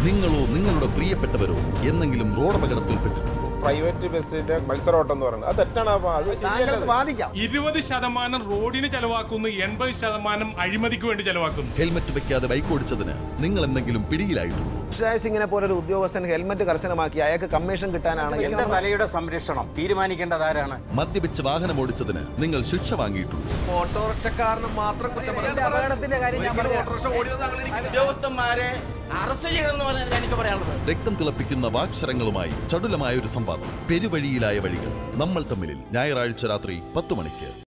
നിങ്ങളോ നിങ്ങളുടെ പ്രിയപ്പെട്ടവരോ എന്നെങ്കിലും റോഡപകടത്തിൽപ്പെട്ടിട്ടുണ്ടോ പ്രൈവറ്റ് ബസ്സിന്റെ മത്സരോട്ടം എന്ന് പറയുന്നത് അത് തെറ്റാണ് അപ്പൊ അത് ശരിയല്ല വാദിക്കാം ഇരുപത് ശതമാനം റോഡിന് ചെലവാക്കുന്നു എൺപത് ശതമാനം അഴിമതിക്ക് വേണ്ടി ചെലവാക്കുന്നു ഹെൽമറ്റ് വെക്കാതെ ബൈക്ക് ഓടിച്ചതിന് നിങ്ങൾ എന്തെങ്കിലും പിടിയിലായിട്ടുണ്ടോ ഋഷിരാജ് സിംഗിനെ പോലെ ഒരു ഉദ്യോഗസ്ഥൻ ഹെൽമറ്റ് കർശനമാക്കി അയാൾക്ക് കമ്മീഷൻ കിട്ടാനാണ് എന്റെ തലയുടെ സംരക്ഷണം തീരുമാനിക്കേണ്ടത് ആരാണ് മദ്യപിച്ച് വാഹനം ഓടിച്ചതിന് നിങ്ങൾ ശിക്ഷ വാങ്ങിയിട്ടുണ്ടോ ഓട്ടോറിക്ഷക്കാരന് മാത്രം കുറ്റം പറയാൻ അപകടത്തിന്റെ കാര്യം ഞാൻ ഒരിക്കലും പറഞ്ഞതാണ്. ഓട്ടോറിക്ഷ ഓടിയത് അങ്ങനെ ഇരിക്കില്ല. ഉദ്യോഗസ്ഥന്മാരെ അറസ്റ്റ് ചെയ്യണമെന്ന് പറഞ്ഞാൽ എനിക്ക് പറയാനുള്ളത് രക്തം തിളപ്പിക്കുന്ന വാക്ശരങ്ങളുമായി ചടുലമായ ഒരു സംവാദം പെരുവഴിയിലായ വഴികൾ നമ്മൾ തമ്മിലിൽ ഞായറാഴ്ച രാത്രി പത്ത് മണിക്ക്